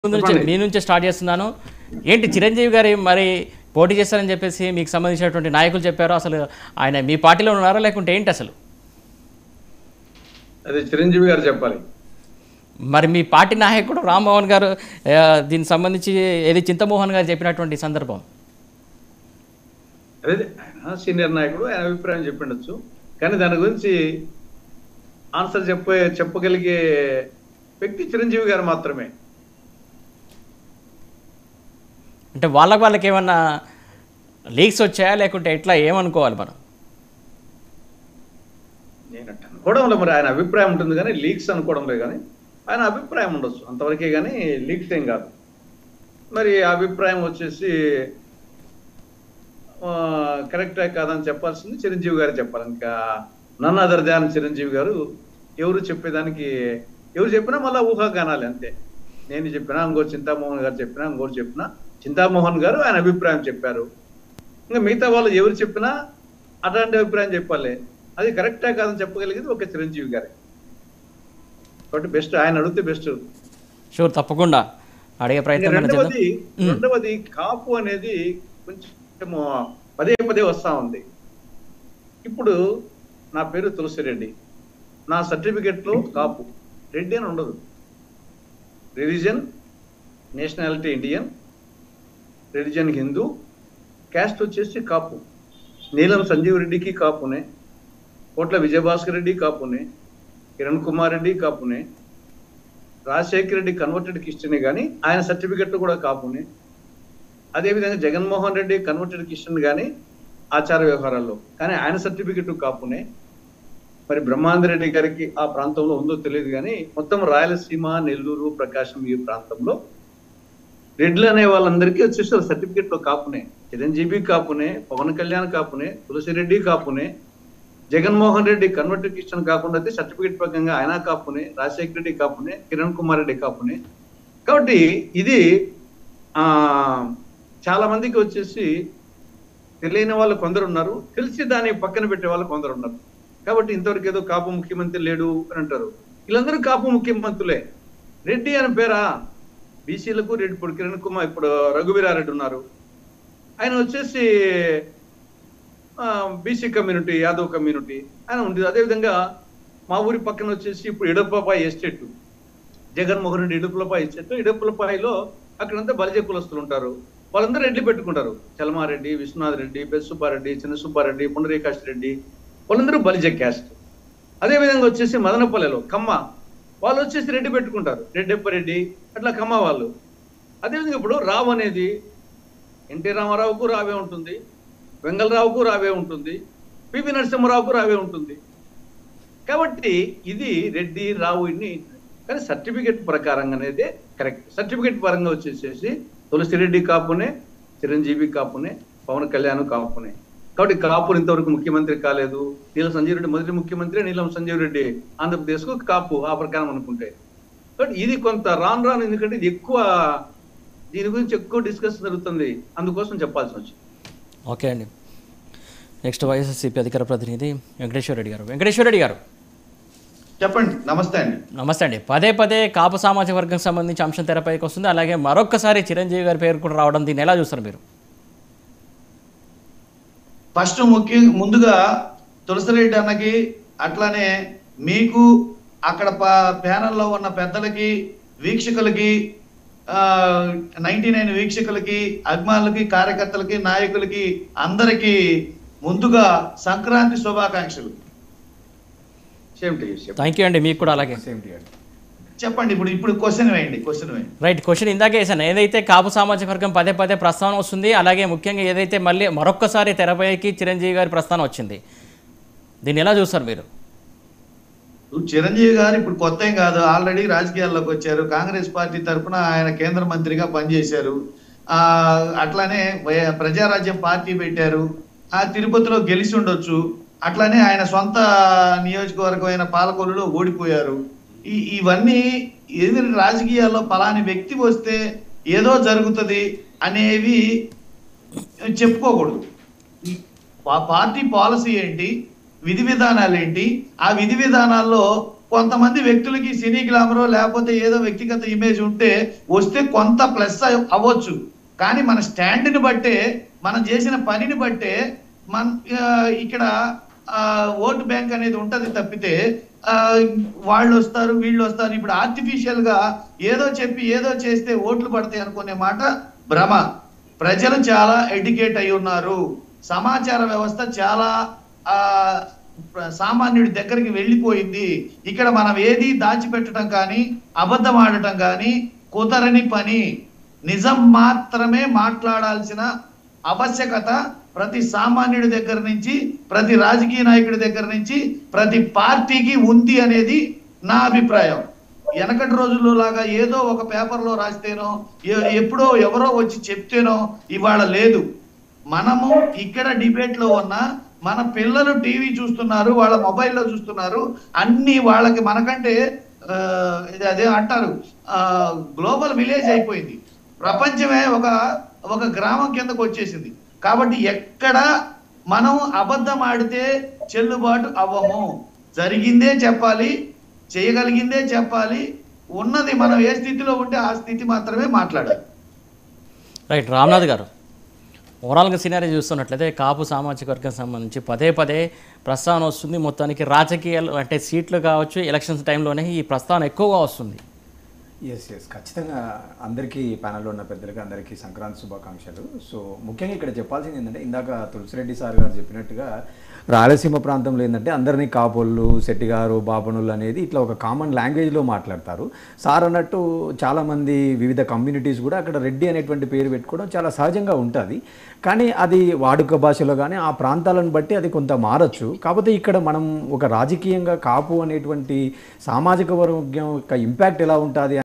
ముందు నుంచి చెప్పండి. మీ నుంచే స్టార్ట్ చేస్తున్నాను ఏంటి చిరంజీవి గారి మరి పోటీ చేస్తారని చెప్పేసి మీకు సంబంధించినటువంటి నాయకులు చెప్పారు అసలు ఆయన మీ పార్టీలో ఉన్నారా లేకుంటే ఏంటి అసలు అది చిరంజీవి గారు చెప్పాలి మరి మీ పార్టీ నాయకుడు రామ్మోహన్ గారు ఆ, దీనికి సంబంధించి ఏది చింతమోహన్ గారు చెప్పినటువంటి సందర్భం అదే ఆయన సీనియర్ నాయకుడు ఆయన అభిప్రాయం చెప్పిండొచ్చు కానీ దాని గురించి ఆన్సర్ చెప్పే చెప్పగలిగే వ్యక్తి చిరంజీవి గారు మాత్రమే అంటే వాళ్ళకి వాళ్ళకి ఏమన్నా లీక్స్ వచ్చాయా లేకుంటే ఎట్లా ఏమనుకోవాలి మనం నేను అట్ట అనుకోవడంలో మరి ఆయన అభిప్రాయం ఉంటుంది కానీ లీక్స్ అనుకోవడంలో కానీ ఆయన అభిప్రాయం ఉండొచ్చు అంతవరకే కానీ లీక్స్ ఏం కాదు మరి ఆ అభిప్రాయం వచ్చేసి కరెక్టే కాదని చెప్పాల్సింది చిరంజీవి గారు చెప్పాలి ఇంకా నన్ను అదర్ దాన్ చిరంజీవి గారు ఎవరు చెప్పేదానికి ఎవరు చెప్పినా మళ్ళీ ఊహాగానాలి అంతే నేను చెప్పినా ఇంకో చింతామోహన్ గారు చెప్పినా ఇంకోటి చెప్పినా చింతామోహన్ గారు ఆయన అభిప్రాయం చెప్పారు ఇంకా మిగతా వాళ్ళు ఎవరు చెప్పినా అట్లాంటి అభిప్రాయం చెప్పాలి అది కరెక్టా కాదని చెప్పగలిగేది ఒక చిరంజీవి గారే కాబట్టి బెస్ట్ ఆయన అడిగితే బెస్ట్ షూర్ తప్పకుండా అడిగే ప్రయత్నం మనం చేద్దాం రెండవది రెండవది కాపు అనేది కొంచెం పదే పదే వస్తా ఉంది ఇప్పుడు నా పేరు తులసిరెడ్డి నా సర్టిఫికెట్ లో కాపు రెడ్డి అని ఉండదు religion nationality Indian religion Hindu caste వచ్చేసి కాపు నీలం సంజీవ్ రెడ్డికి కాపునే కోట్ల విజయభాస్కర్ రెడ్డి కాపునే కిరణ్ కుమార్ రెడ్డి కాపునే రాజశేఖర రెడ్డి కన్వర్టెడ్ క్రిస్టియన్ కానీ ఆయన సర్టిఫికెట్ కూడా కాపునే అదేవిధంగా జగన్మోహన్ రెడ్డి కన్వర్టెడ్ క్రిస్టియన్ కానీ ఆచార వ్యవహారాల్లో కానీ ఆయన సర్టిఫికెట్ కాపునే మరి బ్రహ్మాందరెడ్డి గారికి ఆ ప్రాంతంలో ఉందో తెలియదు కానీ మొత్తం రాయలసీమ నెల్లూరు ప్రకాశం ఈ ప్రాంతంలో రెడ్లు అనే వాళ్ళందరికీ వచ్చేసి సర్టిఫికెట్ లో కాపునే చిరంజీవి కాపునే పవన్ కళ్యాణ్ కాపునే తులసిరెడ్డి కాపునే జగన్మోహన్ రెడ్డి కన్వర్టెడ్ క్రిస్టియన్ కాకుండా అయితే సర్టిఫికెట్ ప్రకారంగా ఆయన కాపునే రాజశేఖర రెడ్డి కాపునే కిరణ్ కుమార్ రెడ్డి కాపునే కాబట్టి ఇది ఆ చాలా మందికి వచ్చేసి తెలియని వాళ్ళు కొందరు ఉన్నారు తెలిసి దాన్ని పక్కన పెట్టే వాళ్ళు కొందరు ఉన్నారు కాబట్టి ఇంతవరకు ఏదో కాపు ముఖ్యమంత్రి లేడు అని అంటారు వీళ్ళందరూ కాపు ముఖ్యమంత్రులే రెడ్డి అని పేరా బీసీలకు రెడ్డి ఇప్పుడు కిరణ్ కుమార్ ఇప్పుడు రఘువీరారెడ్డి ఉన్నారు ఆయన వచ్చేసి బీసీ కమ్యూనిటీ యాదవ్ కమ్యూనిటీ ఆయన ఉంది అదేవిధంగా మా ఊరి పక్కన వచ్చేసి ఇప్పుడు ఇడపపాయ ఎస్టేట్ జగన్మోహన్ రెడ్డి ఇడుపులపాయ ఎస్టేట్ ఇడుపులపాయలో అక్కడంతా బలిజ కులస్తులు ఉంటారు వాళ్ళందరూ రెడ్లు పెట్టుకుంటారు చలమారెడ్డి విశ్వనాథ్ రెడ్డి పెద్ద సుబ్బారెడ్డి చిన్న సుబ్బారెడ్డి పుండరీకాష్ రెడ్డి వాళ్ళందరూ బలిజ క్యాస్ట్ అదేవిధంగా వచ్చేసి మదనపల్లెలో కమ్మ వాళ్ళు వచ్చేసి రెడ్డి పెట్టుకుంటారు రెడ్డెప్పరెడ్డి అట్లా కమ్మ వాళ్ళు అదేవిధంగా ఇప్పుడు రావు అనేది ఎన్టీ రామారావుకు రావే ఉంటుంది వెంగళరావుకు రావే ఉంటుంది పివి నరసింహరావుకు రావే ఉంటుంది కాబట్టి ఇది రెడ్డి రావు ఇన్ని కానీ సర్టిఫికెట్ ప్రకారంగా అనేది కరెక్ట్ సర్టిఫికెట్ పరంగా వచ్చేసేసి తులసిరెడ్డి కాపునే చిరంజీవి కాపునే పవన్ కళ్యాణ్ కాపునే కాబట్టి కాపులు ఇంతవరకు ముఖ్యమంత్రి కాలేదు నీలం సంజీవ్ రెడ్డి మొదటి ముఖ్యమంత్రి నీలం సంజీవ్ రెడ్డి ఆంధ్రప్రదేశ్కు కాపు ఆ ప్రకారం అనుకుంటే కాబట్టి ఇది కొంత రాను రాను ఎందుకంటే ఇది ఎక్కువ దీని గురించి ఎక్కువ డిస్కషన్ జరుగుతుంది అందుకోసం చెప్పాల్సి వచ్చింది ఓకే అండి నెక్స్ట్ వైఎస్ఎస్సీపీ అధికార ప్రతినిధి వెంకటేశ్వర రెడ్డి గారు వెంకటేశ్వర రెడ్డి గారు చెప్పండి నమస్తే అండి నమస్తే అండి పదే పదే కాపు సామాజిక వర్గం సంబంధించి అంశం తెరపైకి వస్తుంది అలాగే మరొక్కసారి చిరంజీవి గారి పేరు కూడా రావడం దీన్ని ఎలా చూస్తారు మీరు ఫస్ట్ ముఖ్య ముందుగా తులసిరెడ్డి అన్నకి అట్లానే మీకు అక్కడ ప- ప్యానెల్లో ఉన్న పెద్దలకి వీక్షకులకి నైన్టీ నైన్ వీక్షకులకి అభిమానులకి కార్యకర్తలకి నాయకులకి అందరికీ ముందుగా సంక్రాంతి శుభాకాంక్షలు same to same thank you అండి మీకు కూడా అలాగే చెప్పండి ఇప్పుడు ఇప్పుడు క్వశ్చన్ వేయండి క్వశ్చన్ వేయండి రైట్ క్వశ్చన్ ఇందాకే వేసాను ఏదైతే కాపు సామాజిక వర్గం పదే పదే ప్రస్తావన వస్తుంది అలాగే ముఖ్యంగా ఏదైతే మళ్ళీ మరొక్కసారి తెరపైకి చిరంజీవి గారి ప్రస్తావన వచ్చింది దీన్ని ఎలా చూస్తారు మీరు ఇప్పుడు చిరంజీవి గారు ఇప్పుడు కొత్త ఏం కాదు ఆల్రెడీ రాజకీయాల్లోకి వచ్చారు కాంగ్రెస్ పార్టీ తరఫున ఆయన కేంద్ర మంత్రిగా పనిచేశారు ఆ అట్లానే వై- ప్రజారాజ్యం పార్టీ పెట్టారు ఆ తిరుపతిలో గెలిచి ఉండొచ్చు అట్లానే ఆయన సొంత నియోజకవర్గమైన పాలకొల్లులో ఓడిపోయారు ఈ ఇవన్నీ ఏది రాజకీయాల్లో పలాని వ్యక్తి వస్తే ఏదో జరుగుతుంది అనేవి చెప్పుకోకూడదు ఈ పా- పార్టీ పాలసీ ఏంటి విధి విధానాలు ఏంటి ఆ విధి విధానాల్లో కొంతమంది వ్యక్తులకి సినీ గ్లామరో లేకపోతే ఏదో వ్యక్తిగత ఇమేజ్ ఉంటే వస్తే కొంత ప్లస్ అవ్వచ్చు కానీ మన స్టాండ్ని బట్టే మనం చేసిన పనిని బట్టే మన ఆ, ఇక్కడ ఆ, ఓటు బ్యాంక్ అనేది ఉంటది తప్పితే ఆ, వాళ్ళు వస్తారు వీళ్ళు వస్తారు ఇప్పుడు ఆర్టిఫిషియల్ గా ఏదో చెప్పి ఏదో చేస్తే ఓట్లు పడతాయి అనుకునే మాట భ్రమ ప్రజలు చాలా ఎడ్యుకేట్ అయి ఉన్నారు సమాచార వ్యవస్థ చాలా ఆ ప్ర- సామాన్యుడి దగ్గరికి వెళ్ళిపోయింది ఇక్కడ మనం ఏది దాచిపెట్టడం కానీ అబద్ధం ఆడటం కానీ కుదరని పని నిజం మాత్రమే మాట్లాడాల్సిన ఆవశ్యకత ప్రతి సామాన్యుడి దగ్గర నుంచి ప్రతి రాజకీయ నాయకుడి దగ్గర నుంచి ప్రతి పార్టీకి ఉంది అనేది నా అభిప్రాయం వెనకటి రోజుల్లో లాగా ఏదో ఒక పేపర్లో రాస్తేనో ఎ- ఎప్పుడో ఎవరో వచ్చి చెప్తేనో ఇవాళ లేదు మనము ఇక్కడ డిబేట్ లో ఉన్న మన పిల్లలు టీవీ చూస్తున్నారు వాళ్ళ మొబైల్లో చూస్తున్నారు అన్ని వాళ్ళకి మనకంటే ఆ, ఇది అదే అంటారు గ్లోబల్ విలేజ్ అయిపోయింది ప్రపంచమే ఒక ఒక గ్రామం కిందకు వచ్చేసింది కాబట్టి ఎక్కడ మనం అబద్ధం ఆడితే చెల్లుబాటు అవ్వము జరిగిందే చెప్పాలి చేయగలిగిందే చెప్పాలి ఉన్నది మనం ఏ స్థితిలో ఉంటే ఆ స్థితి మాత్రమే మాట్లాడాలి రైట్ రామ్నాథ్ గారు ఓవరాల్గా సినారీ చూస్తున్నట్లయితే కాపు సామాజిక వర్గం సంబంధించి పదే పదే ప్రస్తావన వస్తుంది మొత్తానికి రాజకీయాలు అంటే సీట్లు కావచ్చు ఎలక్షన్స్ టైంలోనే ఈ ప్రస్తావన ఎక్కువగా వస్తుంది ఎస్ ఎస్ ఖచ్చితంగా అందరికీ ప్యానల్లో ఉన్న పెద్దలకి అందరికీ సంక్రాంతి శుభాకాంక్షలు సో ముఖ్యంగా ఇక్కడ చెప్పాల్సింది ఏంటంటే ఇందాక తులసిరెడ్డి సార్ గారు చెప్పినట్టుగా రాయలసీమ ప్రాంతంలో ఏంటంటే అందరినీ కాపోళ్ళు శెట్టిగారు బాపనులు అనేది ఇట్లా ఒక కామన్ లాంగ్వేజ్లో మాట్లాడతారు సార్ అన్నట్టు చాలామంది వివిధ కమ్యూనిటీస్ కూడా అక్కడ రెడ్డి అనేటువంటి పేరు పెట్టుకోవడం చాలా సహజంగా ఉంటుంది కానీ అది వాడుక భాషలో కానీ ఆ ప్రాంతాలను బట్టి అది కొంత మారచ్చు కాకపోతే ఇక్కడ మనం ఒక రాజకీయంగా కాపు అనేటువంటి సామాజిక వర్గం యొక్క ఇంపాక్ట్ ఎలా ఉంటుంది